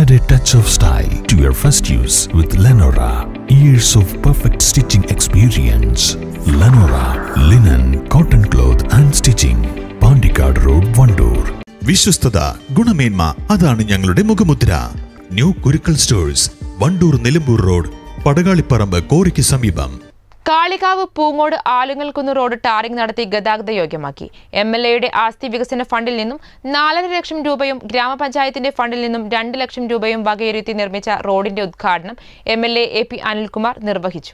Add a touch of style to your first use with Lenora. Years of perfect stitching experience. Lenora linen, cotton cloth and stitching. Pandikad Road, Vandoor. വിശ്വസ്തത ഗുണമേന്മ അതാണ് ഞങ്ങളുടെ മുഖമുദ്ര new Kurukkal stores Wandoor Nilambur road Padakalipparamba കോറിക്ക് സമീപം Kalikavu Poongode Alungalkunnu road tarring നടത്തി ഗതാഗത യോഗ്യമാക്കി M L എയുടെ ആസ്തി വികസന ഫണ്ടിൽ നിന്നും നാലര ലക്ഷം രൂപയും ഗ്രാമപഞ്ചായത്തിന്റെ ഫണ്ടിൽ നിന്നും രണ്ട് ലക്ഷം രൂപയും വകയിരുത്തി നിർമ്മിച്ച റോഡിന്റെ ഉദ്ഘാടനം M L A A P Anilkumar നിർവഹിച്ചു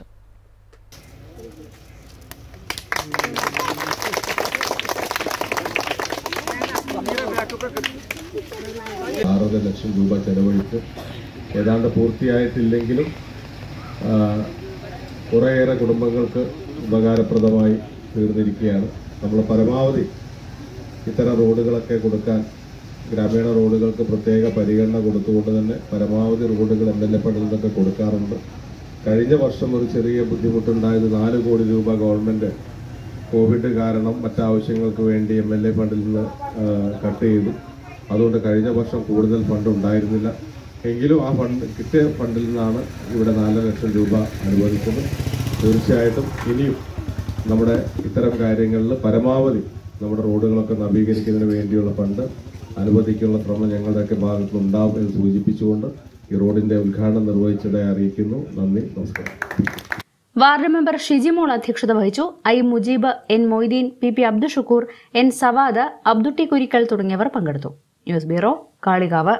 ആറര ലക്ഷം രൂപ ചെലവഴിച്ച് ഏതാണ്ട് പൂർത്തിയായിട്ടില്ലെങ്കിലും ആ, കുറേയേറെ കുടുംബങ്ങൾക്ക് ഉപകാരപ്രദമായി തീർന്നിരിക്കുകയാണ് നമ്മൾ പരമാവധി ഇത്തരം റോഡുകളൊക്കെ കൊടുക്കാൻ ഗ്രാമീണ റോഡുകൾക്ക് പ്രത്യേക പരിഗണന കൊടുത്തുകൊണ്ട് തന്നെ പരമാവധി റോഡുകൾ എം എൽ എ ഫണ്ടിൽ നിന്നൊക്കെ കൊടുക്കാറുണ്ട് കഴിഞ്ഞ വർഷം ഒരു ചെറിയ ബുദ്ധിമുട്ടുണ്ടായത് നാല് കോടി രൂപ ഗവൺമെൻറ് കോവിഡ് കാരണം മറ്റാവശ്യങ്ങൾക്ക് വേണ്ടി എം എൽ എ ഫണ്ടിൽ നിന്ന് ആ, കട്ട് ചെയ്തു അതുകൊണ്ട് കഴിഞ്ഞ വർഷം കൂടുതൽ ഫണ്ട് ഉണ്ടായിരുന്നില്ല എങ്കിലും ആ ഫണ്ട് കിട്ടിയ ഫണ്ടിൽ നിന്നാണ് ഇവിടെ നാല് ലക്ഷം രൂപ അനുവദിച്ചത് തീർച്ചയായിട്ടും ഇനിയും നമ്മുടെ ഇത്തരം കാര്യങ്ങളിൽ പരമാവധി നമ്മുടെ റോഡുകളൊക്കെ നവീകരിക്കുന്നതിന് വേണ്ടിയുള്ള ഫണ്ട് അനുവദിക്കാനുള്ള ശ്രമം ഞങ്ങളുടെയൊക്കെ ഭാഗത്ത് ഉണ്ടാവും എന്ന് സൂചിപ്പിച്ചുകൊണ്ട് ഈ റോഡിന്റെ ഉദ്ഘാടനം നിർവഹിച്ചതായി അറിയിക്കുന്നു നന്ദി നമസ്കാരം വാർഡ് മെമ്പർ ഷിജിമോൾ അധ്യക്ഷത വഹിച്ചു I Mujeeb N Moideen P P Abdul Shukoor N Sawad Abdutty Kurikkal തുടങ്ങിയവർ പങ്കെടുത്തു news bureau Kalikavu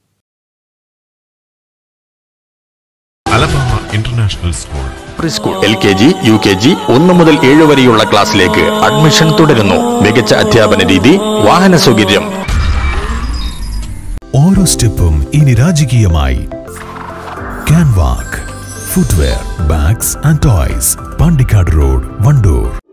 Alabama international school pre school L K G U K G ഒന്ന് മുതൽ ഏഴ് വരെയുള്ള ക്ലാസ്സിലേക്ക് അഡ്മിഷൻ തുടരുന്നു മികച്ച അധ്യാപന രീതി വാഹന സൗകര്യം ഓരോ സ്റ്റെപ്പും ഇനി രാജകീയമായി catwalk footwear bags and toys Pandikkad road Wandoor